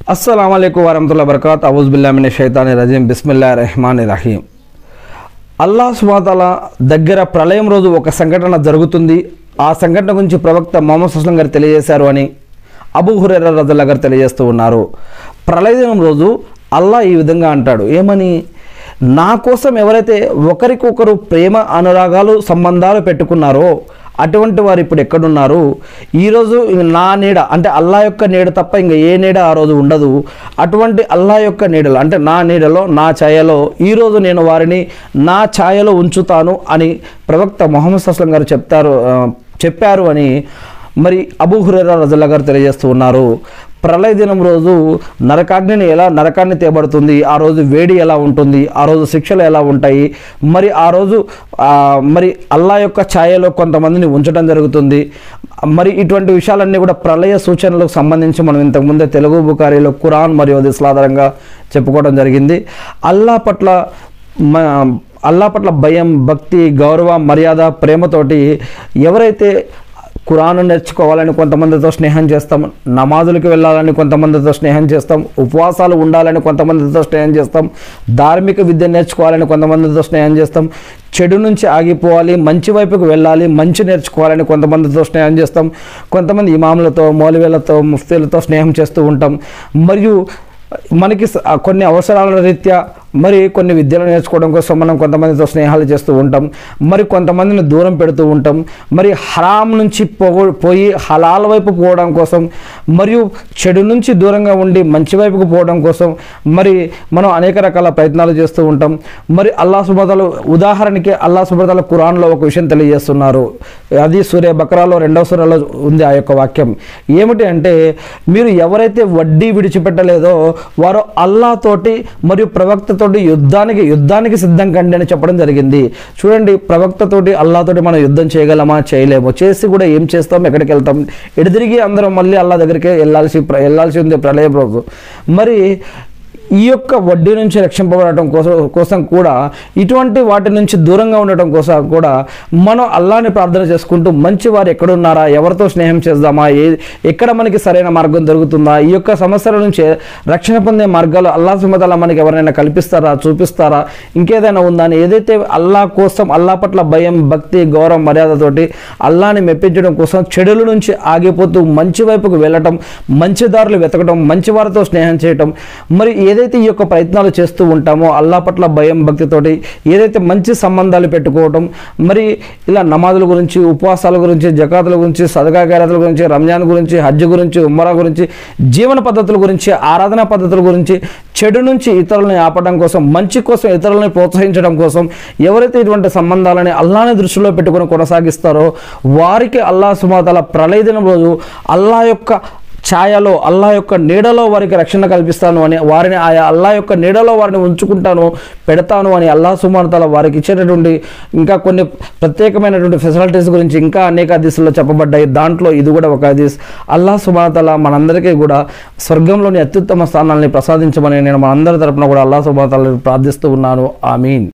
అస్సలం వరహతుల్లా బర్కాత్ అవుజుబుల్లామిన షైతాని రజీం బిస్మిల్లా రెహమాన్ రహీం అల్లా సుమాతాల దగ్గర ప్రళయం రోజు ఒక సంఘటన జరుగుతుంది ఆ సంఘటన గురించి ప్రవక్త మొహమ్మద్ సుస్లం గారు తెలియజేశారు అని అబూ హురేరా రజల్లా గారు తెలియజేస్తూ ఉన్నారు ప్రళయ దినం రోజు అల్లా ఈ విధంగా అంటాడు ఏమని నా కోసం ఎవరైతే ఒకరికొకరు ప్రేమ అనురాగాలు సంబంధాలు పెట్టుకున్నారో అటువంటి వారు ఇప్పుడు ఎక్కడున్నారు ఈరోజు నా నీడ అంటే అల్లా యొక్క నీడ తప్ప ఇంకా ఏ నీడ ఆ రోజు ఉండదు అటువంటి అల్లా యొక్క నీడలో అంటే నా నీడలో నా ఛాయలో ఈరోజు నేను వారిని నా ఛాయలో ఉంచుతాను అని ప్రవక్త మొహమ్మద్ అస్లం గారు చెప్తారు ఆ, చెప్పారు అని మరి అబూ హురేరా రజల్లా గారు తెలియజేస్తూ ఉన్నారు ప్రళయ దినం రోజు నరకాగ్నిని ఎలా నరకాన్ని తేబడుతుంది ఆ రోజు వేడి ఎలా ఉంటుంది ఆ రోజు శిక్షలు ఎలా ఉంటాయి మరి ఆ రోజు ఆ, మరి అల్లా యొక్క ఛాయలో కొంతమందిని ఉంచడం జరుగుతుంది మరి ఇటువంటి విషయాలన్నీ కూడా ప్రళయ సూచనలకు సంబంధించి మనం ఇంతకుముందే తెలుగు బుకారీలో ఖురాన్ మరియు హదీస్ల ఆధారంగా చెప్పుకోవడం జరిగింది అల్లా పట్ల మ- అల్లా పట్ల భయం భక్తి గౌరవ మర్యాద ప్రేమతోటి ఎవరైతే ఖురాను నేర్చుకోవాలని కొంతమందితో స్నేహం చేస్తాం నమాజులకు వెళ్ళాలని కొంతమందితో స్నేహం చేస్తాం ఉపవాసాలు ఉండాలని కొంతమందితో స్నేహం చేస్తాం ధార్మిక విద్య నేర్చుకోవాలని కొంతమందితో స్నేహం చేస్తాం చెడు నుంచి ఆగిపోవాలి మంచి వైపుకు వెళ్ళాలి మంచి నేర్చుకోవాలని కొంతమందితో స్నేహం చేస్తాం కొంతమంది ఇమాములతో మౌలవీలతో ముఫ్తీలతో స్నేహం చేస్తూ ఉంటాం మరియు మనకి స- ఆ కొన్ని అవసరాల రీత్యా మరి కొన్ని విద్యలు నేర్చుకోవడం కోసం మనం కొంతమందితో స్నేహాలు చేస్తూ ఉంటాం మరి కొంతమందిని దూరం పెడుతూ ఉంటాం మరి హరాం నుంచి పోగొ పోయి హలాల వైపు పోవడం కోసం మరియు చెడు నుంచి దూరంగా ఉండి మంచి వైపుకు పోవడం కోసం మరి మనం అనేక రకాల ప్రయత్నాలు చేస్తూ ఉంటాం మరి అల్లా సుబతలు ఉదాహరణకి అల్లా సుబతల ఖురాన్లో ఒక విషయం తెలియజేస్తున్నారు అది సూర్య బక్రాలో రెండవ సూర్యలో ఉంది ఆ యొక్క వాక్యం ఏమిటి అంటే మీరు ఎవరైతే వడ్డీ విడిచిపెట్టలేదో వారు అల్లాతోటి మరియు ప్రవక్తతోటి యుద్ధానికి యుద్ధానికి సిద్ధం కండి అని చెప్పడం జరిగింది చూడండి ప్రవక్తతోటి అల్లాతోటి మనం యుద్ధం చేయగలమా చేయలేము చేసి కూడా ఏం చేస్తాం ఎక్కడికి వెళ్తాం ఎడిదిరిగి అందరం మళ్ళీ అల్లా దగ్గరికి వెళ్ళాల్సి ప్ర- వెళ్ళాల్సి ఉంది ప్రళయం రోజు మరి ఈ యొక్క వడ్డీ నుంచి రక్షింపబడటం కోసం కోసం కూడా ఇటువంటి వాటి నుంచి దూరంగా ఉండటం కోసం కూడా మనం అల్లాని ప్రార్థన చేసుకుంటూ మంచి వారు ఎక్కడున్నారా ఎవరితో స్నేహం చేద్దామా ఏ ఎక్కడ మనకి సరైన మార్గం దొరుకుతుందా ఈ యొక్క సమస్యల నుంచి రక్షణ పొందే మార్గాలు అల్లా సుమతల మనకి ఎవరైనా కల్పిస్తారా చూపిస్తారా ఇంకేదైనా ఉందా అని ఏదైతే అల్లా కోసం అల్లా పట్ల భయం భక్తి గౌరవం మర్యాదతోటి అల్లాని మెప్పించడం కోసం చెడుల నుంచి ఆగిపోతూ మంచి వైపుకు వెళ్ళటం మంచి దారులు వెతకడం మంచి వారితో స్నేహం చేయటం మరి ఏదైతే ఈ యొక్క ప్రయత్నాలు చేస్తూ ఉంటామో అల్లా పట్ల భయం భక్తితోటి ఏదైతే మంచి సంబంధాలు పెట్టుకోవటం మరి ఇలా నమాజుల గురించి ఉపవాసాల గురించి జకాతుల గురించి సదకా ఖైరాతుల గురించి రంజాన్ గురించి హజ్ గురించి ఉమ్మరా గురించి జీవన పద్ధతుల గురించి ఆరాధనా పద్ధతుల గురించి చెడు నుంచి ఇతరులని ఆపడం కోసం మంచి కోసం ఇతరులని ప్రోత్సహించడం కోసం ఎవరైతే ఇటువంటి సంబంధాలని అల్లాని దృష్టిలో పెట్టుకొని కొనసాగిస్తారో వారికి అల్లా సుమాతల ప్రళయ దినం రోజు అల్లా యొక్క ఛాయలో అల్లా యొక్క నీడలో వారికి రక్షణ కల్పిస్తాను అని వారిని ఆయా అల్లా యొక్క నీడలో వారిని ఉంచుకుంటాను పెడతాను అని అల్లా సుమార్తల వారికి ఇచ్చేటటువంటి ఇంకా కొన్ని ప్రత్యేకమైనటువంటి ఫెసిలిటీస్ గురించి ఇంకా అనేక హదీసుల్లో చెప్పబడ్డాయి దాంట్లో ఇది కూడా ఒక హదీస్ అల్లా సుమార్తల మనందరికీ కూడా స్వర్గంలోని అత్యుత్తమ స్థానాల్ని ప్రసాదించమని నేను మనందరి తరపున కూడా అల్లా సుమార్తలని ప్రార్థిస్తూ ఉన్నాను ఆమీన్